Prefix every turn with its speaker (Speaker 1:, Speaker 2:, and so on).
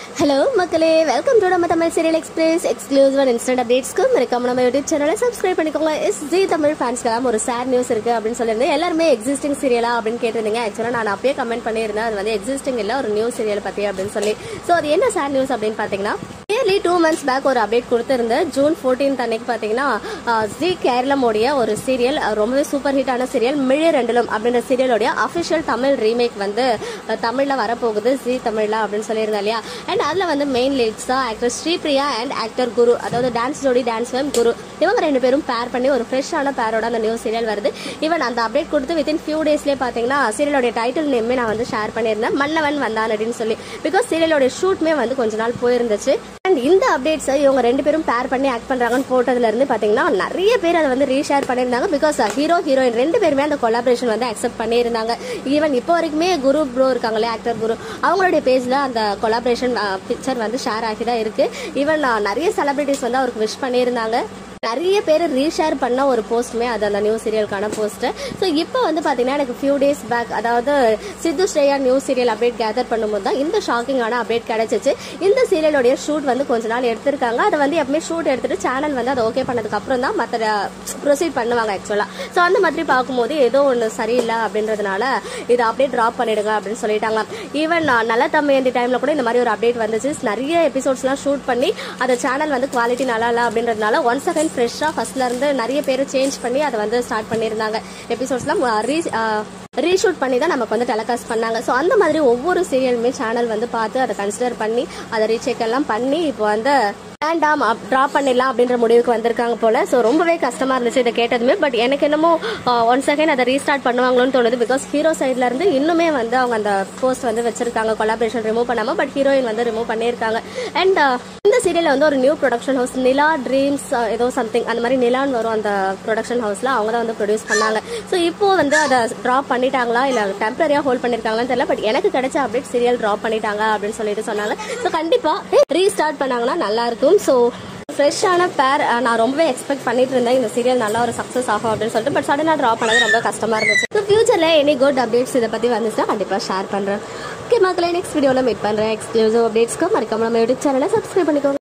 Speaker 1: hello மக்களே welcome to நம்ம Tamil serial express exclusive and instant அப்டேட்ஸ்க்கு மறக்காம நம்ம யூடியூப் சேனலை சப்ஸ்கிரைப் பண்ணிக்கோங்க எஸ் ஜி தமிழ் ஃபேன்ஸ்க்கெல்லாம் ஒரு சேட் நியூஸ் இருக்கு அப்படின்னு சொல்லியிருந்தேன் எல்லாருமே எக்ஸிஸ்டிங் சீரியலா அப்படின்னு கேட்டிருந்தீங்க ஆக்சுவலாக நான் அப்பயே கமெண்ட் பண்ணியிருந்தேன் அது வந்து எக்ஸிஸ்டிங் இல்லை ஒரு நியூ சீரியல் பற்றி அப்படின்னு சொல்லி ஸோ அது என்ன சேட் நியூஸ் அப்படின்னு பார்த்தீங்கன்னா நியர்லி டூ மந்த்ஸ் பேக் ஒரு அப்டேட் கொடுத்திருந்தேன் ஜூன் ஃபோர்டீன்த் அன்னைக்கு பார்த்தீங்கன்னா ஜி கேரளமோடைய ஒரு சீரியல் ரொம்பவே சூப்பர் ஹிட்டான சீரியல் மிழி ரெண்டிலும் அப்படின்ற சீரியலோடைய அஃபிஷியல் தமிழ் ரீமேக் வந்து அஹ், தமிழ்ல வரப்போகுது ஜி தமிழ்ல அப்படின்னு சொல்லியிருந்தேன் இல்லையா அண்ட் அதுல வந்து மெயின் லீட்ஸா actor Sripriya and actor Guru அதாவது டான்ஸ் ஜோடி டான்ஸ் மேம் குரு இவங்க ரெண்டு பேரும் பேர் பண்ணி ஒரு ஃப்ரெஷ்ஷான பேரோட அந்த நியூ சீரியல் வருது ஈவன் அந்த அப்டேட் கொடுத்து வித்தின் ஃபியூ டேஸ்லேயே பார்த்தீங்கன்னா சீரியலோடைய டைட்டில் நேமே நான் வந்து ஷேர் பண்ணியிருந்தேன் மன்னவன் வந்தான் அப்படின்னு சொல்லி பிகாஸ் சீரியலோடைய ஷூட்மே வந்து கொஞ்ச நாள் போயிருந்துச்சு அண்ட் இந்த அப்டேட்ஸை இவங்க ரெண்டு பேரும் பேர் பண்ணி ஆக்ட் பண்றாங்கன்னு போட்டதுல இருந்து பாத்தீங்கன்னா நிறைய பேர் அதை வந்து ரீஷேர் பண்ணியிருந்தாங்க பிகாஸ் ஹீரோ ஹீரோயின் ரெண்டு பேருமே அந்த கொலாபரேஷன் வந்து அக்செப்ட் பண்ணியிருந்தாங்க ஈவன் இப்போ வரைக்குமே குரு ப்ரோ இருக்காங்களே ஆக்டர் குரு அவங்களுடைய பேஜ்ல அந்த கொலாபரேஷன் பிக்சர் வந்து ஷேர் ஆகி தான் இருக்கு ஈவன் நிறைய செலிபிரிட்டிஸ் வந்து அவருக்கு விஷ் பண்ணியிருந்தாங்க நிறைய பேர் ரீஷேர் பண்ண ஒரு போஸ்ட்டுமே அது அந்த நியூ சீரியலுக்கான போஸ்ட் ஸோ இப்போ வந்து பார்த்தீங்கன்னா எனக்கு ஃபியூ டேஸ் பேக் அதாவது Sidhu Shreya new serial update gather பண்ணும்போது தான் இந்த ஷாக்கிங்கான அப்டேட் கிடைச்சிச்சு இந்த சீரியலோடைய ஷூட் வந்து கொஞ்ச நாள் எடுத்திருக்காங்க அதை வந்து எப்பவுமே ஷூட் எடுத்துட்டு சேனல் வந்து அதை ஓகே பண்ணதுக்கு அப்புறம் தான் மற்ற ப்ரொசீட் பண்ணுவாங்க ஆக்சுவலாக ஸோ அந்த மாதிரி பார்க்கும்போது ஏதோ ஒன்று சரியில்லை அப்படின்றதுனால இதை அப்படியே ட்ராப் பண்ணிடுங்க அப்படின்னு சொல்லிட்டாங்க ஈவன் நல்ல தம்பி டைமில் கூட இந்த மாதிரி ஒரு அப்டேட் வந்துச்சு நிறைய எபிசோட்ஸ்லாம் ஷூட் பண்ணி அந்த சேனல் வந்து குவாலிட்டி நல்லா இல்லை அப்படின்றதுனால ஒன் செகண்ட் ஃப்ரெஷ்ஷாக ஃபர்ஸ்ட்ல இருந்து நிறைய பேர் சேஞ்ச் பண்ணி அதை வந்து ஸ்டார்ட் பண்ணியிருந்தாங்க எபிசோட்ஸ்லாம் ரீ ரீஷூட் பண்ணி தான் நமக்கு வந்து டெலிகாஸ்ட் பண்ணாங்க ஸோ அந்த மாதிரி ஒவ்வொரு சீரியலுமே சேனல் வந்து பார்த்து அதை கன்சிடர் பண்ணி அதை ரீசெக் எல்லாம் பண்ணி இப்போ வந்து வேண்டாம் ட்ராப் பண்ணிடலாம் அப்படின்ற முடிவுக்கு வந்திருக்காங்க போல ஸோ ரொம்பவே கஷ்டமா இருந்துச்சு இதை கேட்டதுமே பட் எனக்கு என்னமோ ஒன் செகண்ட் அதை ரீஸ்டார்ட் பண்ணுவாங்களோன்னு தோணுது பிகாஸ் ஹீரோ சைட்ல இருந்து இன்னுமே வந்து அவங்க அந்த போஸ்ட் வந்து வச்சிருக்காங்க கொலாபரேஷன் ரிமூவ் பண்ணாம பட் ஹீரோயின் வந்து ரிமூவ் பண்ணியிருக்காங்க அண்ட் இந்த சீரியல்ல வந்து ஒரு new production house Nila dreams ஏதோ சம்திங் அந்த மாதிரி நிலான்னு வரும் அந்த ப்ரொடக்ஷன் ஹவுஸ்ல அவங்க தான் வந்து ப்ரொடியூஸ் பண்ணாங்க ஸோ இப்போ வந்து அதை ட்ராப் பண்ணிட்டாங்களா இல்ல டெம்பரரியா ஹோல்ட் பண்ணிருக்காங்களான்னு தெரியல பட் எனக்கு கிடைச்ச அப்டேட் சீரியல் ட்ராப் பண்ணிட்டாங்க அப்படின்னு சொல்லிட்டு சொன்னாங்க ஸோ கண்டிப்பா ரீஸ்டார்ட் பண்ணாங்கன்னா நல்லா இருக்கும் ஸோ ஃப்ரெஷ்ஷான பேர் நான் ரொம்பவே எக்ஸ்பெக்ட் பண்ணிட்டு இருந்தேன் இந்த சீரியல் நல்ல ஒரு சக்ஸஸ் ஆகும் அப்படின்னு சொல்லிட்டு பட் சடனாக ட்ராப் பண்ணது ரொம்ப கஷ்டமா இருந்துச்சு ஸோ ஃபியூச்சரில் எனி குட் அப்டேட்ஸ் இதை பற்றி வந்துச்சுன்னா கண்டிப்பாக ஷேர் பண்ணுறேன் ஓகே மக்களே நெக்ஸ்ட் வீடியோவில் மீட் பண்ணுறேன் எக்ஸ்க்ளூசிவ் அப்டேட்ஸ்க்கு மறக்காம நம்ம யூடியூப் சேனலை சப்ஸ்கிரைப் பண்ணிக்கோங்க